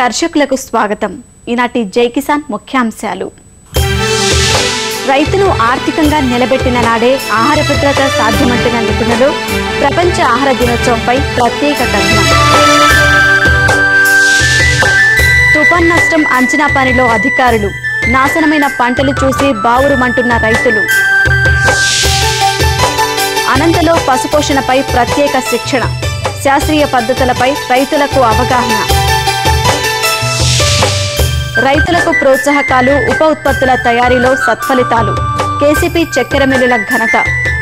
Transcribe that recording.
దర్శకులకు స్వాగతం ఈనాటి జై కిసాన్ ముఖ్యాంశాలు రైతును ఆర్థికంగా నిలబెట్టిన నాడే ఆహార భద్రత సాధ్యమంటున్న నిపుణులు ప్రపంచ ఆహార దినోత్సవంపై ప్రత్యేక కథనం తుఫాన్ నష్టం అంచనా పనిలో అధికారులు నాశనమైన పంటలు చూసి బావురుమంటున్న రైతులు అనంతలో పశుపోషణపై ప్రత్యేక శిక్షణ శాస్త్రీయ పద్ధతులపై రైతులకు అవగాహన రైతులకు ప్రోత్సాహకాలు ఉప ఉత్పత్తుల తయారీలో సత్ఫలితాలు కేసీపీ చక్కెర మిల్లుల ఘనత